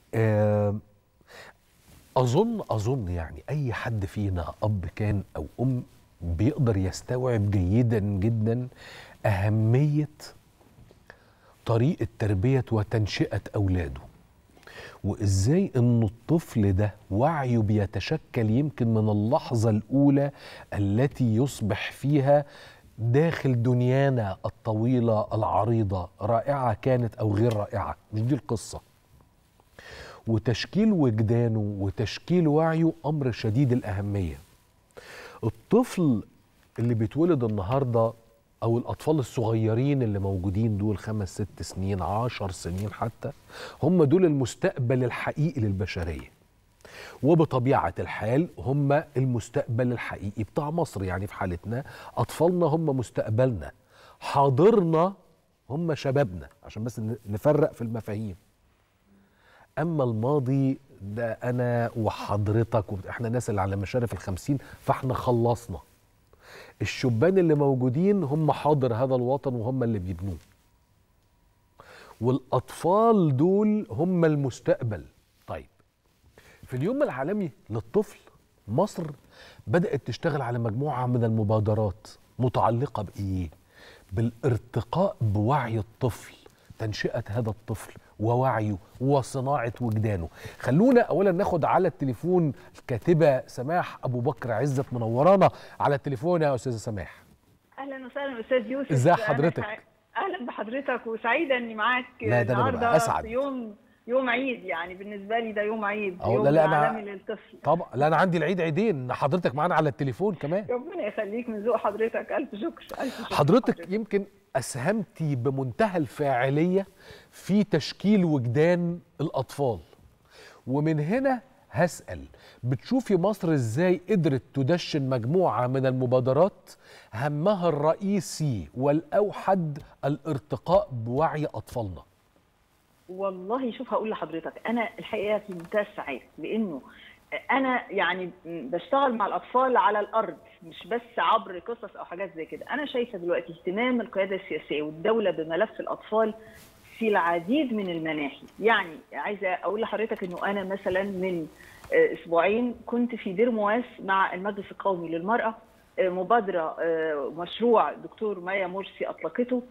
آه، اظن اظن يعني اي حد فينا اب كان او ام بيقدر يستوعب جيدا جدا اهميه طريقه تربيه وتنشئه اولاده وازاي ان الطفل ده وعيه بيتشكل يمكن من اللحظه الاولى التي يصبح فيها داخل دنيانا الطويله العريضه رائعه كانت او غير رائعه مش دي القصه وتشكيل وجدانه وتشكيل وعيه امر شديد الاهميه الطفل اللي بيتولد النهارده او الاطفال الصغيرين اللي موجودين دول خمس ست سنين عشر سنين حتى هم دول المستقبل الحقيقي للبشريه وبطبيعه الحال هم المستقبل الحقيقي بتاع مصر يعني في حالتنا اطفالنا هم مستقبلنا حاضرنا هم شبابنا عشان بس نفرق في المفاهيم اما الماضي ده انا وحضرتك وبت- احنا ناس اللي على مشارف الخمسين فاحنا خلصنا الشبان اللي موجودين هم حاضر هذا الوطن وهم اللي بيبنوه والاطفال دول هم المستقبل طيب في اليوم العالمي للطفل مصر بدات تشتغل على مجموعه من المبادرات متعلقه بايه بالارتقاء بوعي الطفل تنشئه هذا الطفل ووعيه وصناعه وجدانه خلونا اولا ناخد على التليفون الكاتبه سماح ابو بكر عزت منورانا على التليفون يا استاذه سماح اهلا وسهلا استاذ يوسف ازاي أنا حضرتك؟ سع- اهلا بحضرتك وسعيده اني معاك لا، ده أنا ببقى النهارده أسعد. في يوم يوم عيد يعني بالنسبه لي ده يوم عيد أهو يوم لا، لا، أنا- عالمي للطفل طبعا لا انا عندي العيد عيدين حضرتك معانا على التليفون كمان ربنا يخليك من ذوق حضرتك الف شكر الف شكر حضرتك يمكن اسهمتي بمنتهى الفاعليه في تشكيل وجدان الاطفال ومن هنا هسال بتشوفي مصر ازاي قدرت تدشن مجموعه من المبادرات همها الرئيسي والاوحد الارتقاء بوعي اطفالنا والله شوف هقول لحضرتك انا الحقيقه في منتهى السعاده لانه انا يعني بشتغل مع الاطفال على الارض مش بس عبر قصص او حاجات زي كده انا شايفه دلوقتي اهتمام القياده السياسيه والدوله بملف الاطفال في العديد من المناحي يعني عايزه اقول لحضرتك انه انا مثلا من آه، اسبوعين كنت في دير مواس مع المجلس القومي للمراه آه، مبادره آه، مشروع دكتور مايا مرسي اطلقته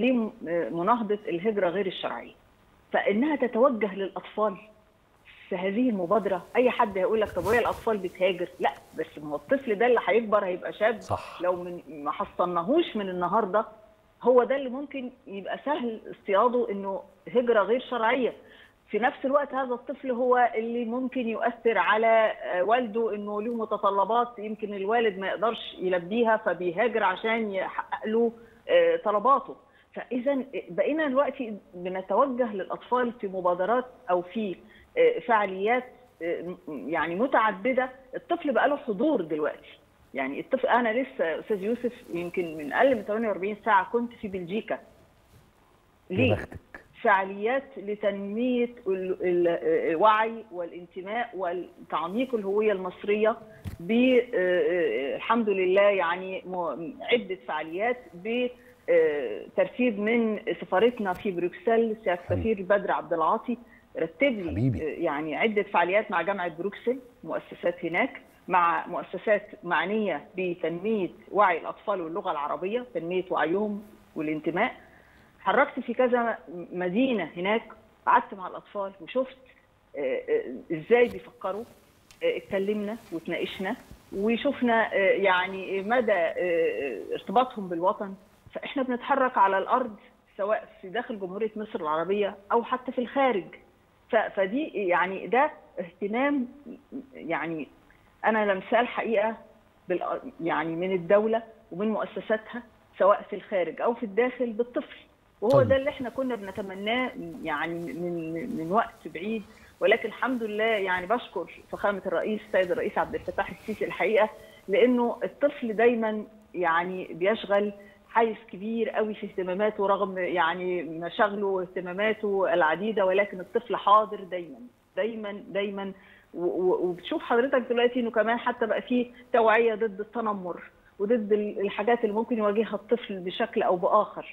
لمناهضه الهجره غير الشرعيه فانها تتوجه للاطفال في هذه المبادره اي حد هيقول لك طب وهي الاطفال بتهاجر لا بس ما هو الطفل ده اللي هيكبر هيبقى شاب صح. لو من ما حصلناهوش من النهارده هو ده اللي ممكن يبقى سهل اصطياده انه هجره غير شرعيه في نفس الوقت هذا الطفل هو اللي ممكن يؤثر على آه، والده انه له متطلبات يمكن الوالد ما يقدرش يلبيها فبيهاجر عشان يحقق له آه، طلباته فاذا بقينا دلوقتي بنتوجه للاطفال في مبادرات او في آه، فعاليات آه، يعني متعدده الطفل بقى له حضور دلوقتي يعني الطفل انا لسه استاذ يوسف يمكن من اقل من 48 ساعه كنت في بلجيكا يا ليه؟ بختك فعاليات لتنميه ال- ال- الوعي والانتماء وتعميق الهويه المصريه ب آه، الحمد لله يعني م- عده فعاليات بترتيب من سفارتنا في بروكسل سياده حلو. السفير بدر عبد العاطي رتب لي حبيبي. آه، يعني عده فعاليات مع جامعه بروكسل مؤسسات هناك مع مؤسسات معنيه بتنميه وعي الاطفال واللغه العربيه تنميه وعيهم والانتماء حركت في كذا مدينه هناك قعدت مع الاطفال وشفت آه، آه، ازاي بيفكروا آه، اتكلمنا وتناقشنا وشفنا آه، يعني مدى آه، ارتباطهم بالوطن فاحنا بنتحرك على الارض سواء في داخل جمهوريه مصر العربيه او حتى في الخارج ف- فدي يعني ده اهتمام يعني انا لمساه الحقيقه بال- يعني من الدوله ومن مؤسساتها سواء في الخارج او في الداخل بالطفل وهو طيب. ده اللي احنا كنا بنتمناه يعني من من وقت بعيد ولكن الحمد لله يعني بشكر فخامه الرئيس السيد الرئيس عبد الفتاح السيسي الحقيقه لانه الطفل دايما يعني بيشغل حيز كبير قوي في اهتماماته رغم يعني مشاغله واهتماماته العديده ولكن الطفل حاضر دايما دايما دايما و- و- وبتشوف حضرتك دلوقتي انه كمان حتى بقى في توعيه ضد التنمر وضد ال- الحاجات اللي ممكن يواجهها الطفل بشكل او باخر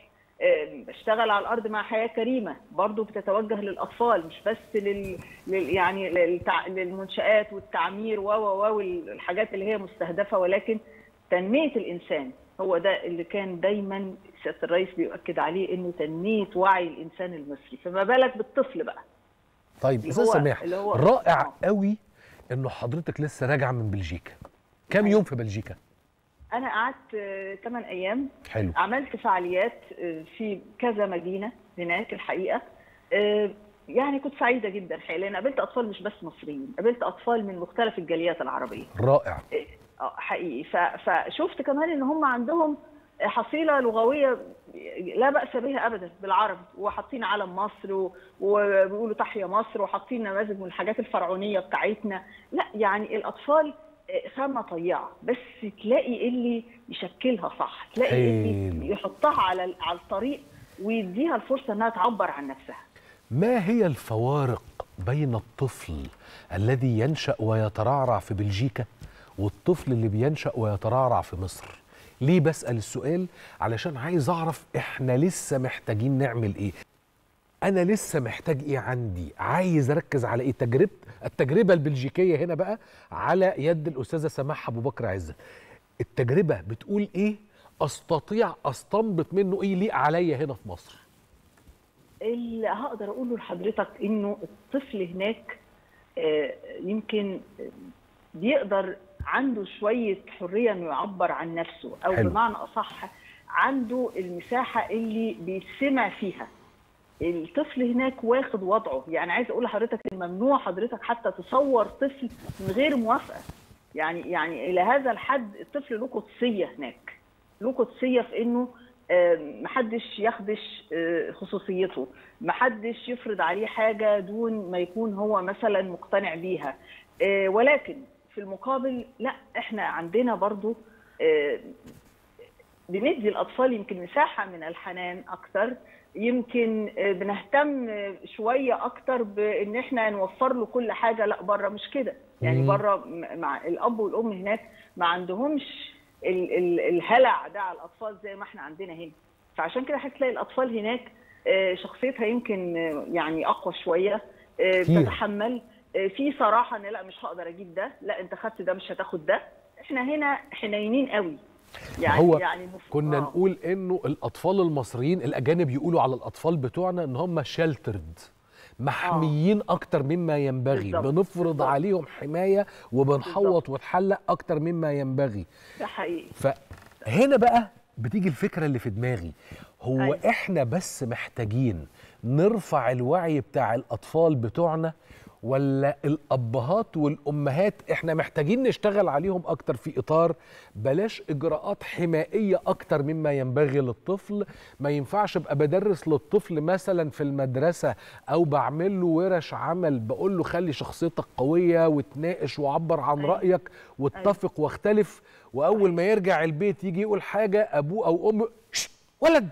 آه، بشتغل على الارض مع حياه كريمه برضو بتتوجه للاطفال مش بس لل, لل... يعني للتع... للمنشات والتعمير و و و والحاجات اللي هي مستهدفه ولكن تنميه الانسان هو ده اللي كان دايما سياده الرئيس بيؤكد عليه انه تنميه وعي الانسان المصري فما بالك بالطفل بقى طيب اللي استاذ هو- سماح اللي هو- رائع آه. قوي انه حضرتك لسه راجعه من بلجيكا كام يوم في بلجيكا انا قعدت 8 ايام حلو عملت فعاليات آه، في كذا مدينه هناك الحقيقه آه، يعني كنت سعيده جدا الحقيقه لان قابلت اطفال مش بس مصريين قابلت اطفال من مختلف الجاليات العربيه رائع آه، حقيقي ف- فشفت كمان ان هم عندهم حصيله لغويه لا باس بها ابدا بالعربي وحاطين علم مصر و- وبيقولوا تحيا مصر وحاطين نماذج من الحاجات الفرعونيه بتاعتنا لا يعني الاطفال آه، خامه طيعه بس تلاقي اللي يشكلها صح تلاقي حلو. اللي يحطها على على الطريق ويديها الفرصه انها تعبر عن نفسها ما هي الفوارق بين الطفل الذي ينشأ ويترعرع في بلجيكا والطفل اللي بينشأ ويترعرع في مصر ليه بسأل السؤال علشان عايز أعرف إحنا لسه محتاجين نعمل إيه أنا لسه محتاج إيه عندي عايز أركز على إيه تجربة التجربة البلجيكية هنا بقى على يد الأستاذة سماح أبو بكر عزت التجربة بتقول إيه أستطيع أستنبط منه إيه ليه عليا هنا في مصر اللي هقدر اقوله لحضرتك انه الطفل هناك آه، يمكن آه، بيقدر عنده شويه حريه انه يعبر عن نفسه او حلو. بمعنى اصح عنده المساحه اللي بيتسمع فيها الطفل هناك واخد وضعه يعني عايز اقول لحضرتك ان ممنوع حضرتك حتى تصور طفل من غير موافقه يعني يعني الى هذا الحد الطفل له قدسيه هناك له قدسيه في انه آه، محدش يخدش آه، خصوصيته محدش يفرض عليه حاجه دون ما يكون هو مثلا مقتنع بيها آه، ولكن في المقابل لا احنا عندنا برضو آه، بندي الاطفال يمكن مساحه من الحنان اكتر يمكن آه، بنهتم آه، شويه اكتر بان احنا نوفر له كل حاجه لا بره مش كده يعني مم. بره م- مع الاب والام هناك ما عندهمش ال ال الهلع ده على الاطفال زي ما احنا عندنا هنا فعشان كده هتلاقي الاطفال هناك آه، شخصيتها يمكن آه، يعني اقوى شويه آه، كتير. بتتحمل آه، في صراحه ان لا مش هقدر اجيب ده لا انت خدت ده مش هتاخد ده احنا هنا حنينين قوي يعني هو يعني مف... كنا آه. نقول انه الاطفال المصريين الاجانب يقولوا على الاطفال بتوعنا ان هم شيلترد محميين اكتر مما ينبغي بالظبط. بنفرض بالظبط. عليهم حمايه وبنحوط ونحلق اكتر مما ينبغي ده حقيقي فهنا بقى بتيجي الفكره اللي في دماغي هو أيوة. احنا بس محتاجين نرفع الوعي بتاع الاطفال بتوعنا ولا الابهات والامهات احنا محتاجين نشتغل عليهم اكتر في اطار بلاش اجراءات حمائيه اكتر مما ينبغي للطفل ما ينفعش ابقى بدرس للطفل مثلا في المدرسه او بعمل له ورش عمل بقول له خلي شخصيتك قويه وتناقش وعبر عن أيوة. رايك واتفق واختلف واول ما يرجع البيت يجي يقول حاجه ابوه او امه "شت، ولد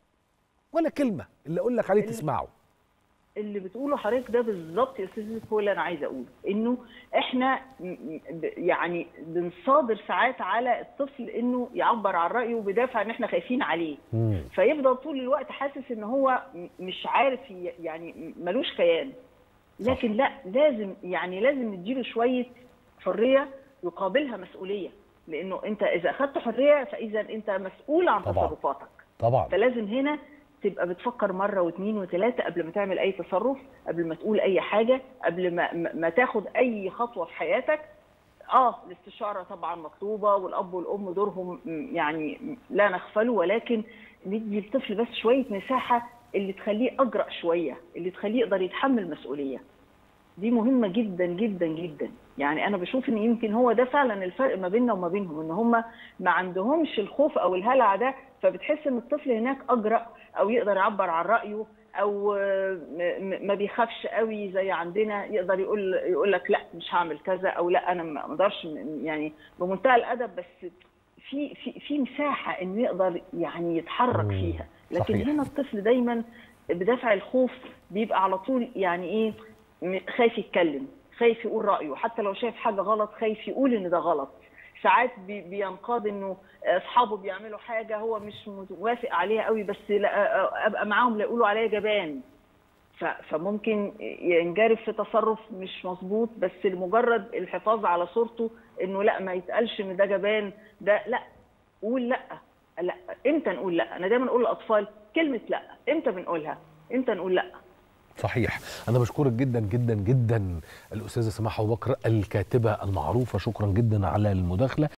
ولا كلمه اللي اقول لك عليه تسمعه اللي بتقوله حضرتك ده بالظبط يا استاذ يوسف هو اللي انا عايزه اقوله انه احنا م- م- ب- يعني بنصادر ساعات على الطفل انه يعبر عن رايه بدافع ان احنا خايفين عليه فيفضل طول الوقت حاسس ان هو م- مش عارف ي- يعني ملوش كيان لكن لا لازم يعني لازم نديله شويه حريه يقابلها مسؤوليه لانه انت اذا اخذت حريه فاذا انت مسؤول عن طبعاً. تصرفاتك طبعا فلازم هنا تبقى بتفكر مره واثنين وثلاثه قبل ما تعمل اي تصرف قبل ما تقول اي حاجه قبل ما ما ما تاخد اي خطوه في حياتك اه الاستشاره طبعا مطلوبه والاب والام دورهم م- يعني م- لا نغفله ولكن ندي الطفل بس شويه مساحه اللي تخليه اجرأ شويه اللي تخليه يقدر يتحمل مسؤوليه دي مهمه جدا جدا جدا يعني انا بشوف ان يمكن هو ده فعلا الفرق ما بيننا وما بينهم ان هم ما عندهمش الخوف او الهلع ده فبتحس ان الطفل هناك اجرأ او يقدر يعبر عن رايه او آه، م- م- ما بيخافش قوي زي عندنا يقدر يقول يقول لك لا مش هعمل كذا او لا انا ما اقدرش م- يعني بمنتهى الادب بس في في في مساحه انه يقدر يعني يتحرك مم، فيها لكن صحيح. هنا الطفل دايما بدافع الخوف بيبقى على طول يعني ايه م- خايف يتكلم خايف يقول رايه حتى لو شايف حاجه غلط خايف يقول ان ده غلط ساعات بي- بينقاد انه اصحابه بيعملوا حاجه هو مش موافق عليها قوي بس لا ابقى معاهم لا يقولوا عليا جبان ف- فممكن ينجرف في تصرف مش مظبوط بس لمجرد الحفاظ على صورته انه لا ما يتقالش ان ده جبان ده لا قول لا لا امتى نقول لا انا دايما اقول للاطفال كلمه لا امتى بنقولها امتى نقول لا صحيح انا بشكرك جدا جدا جدا الاستاذه سماح ابو بكر الكاتبه المعروفه شكرا جدا على المداخله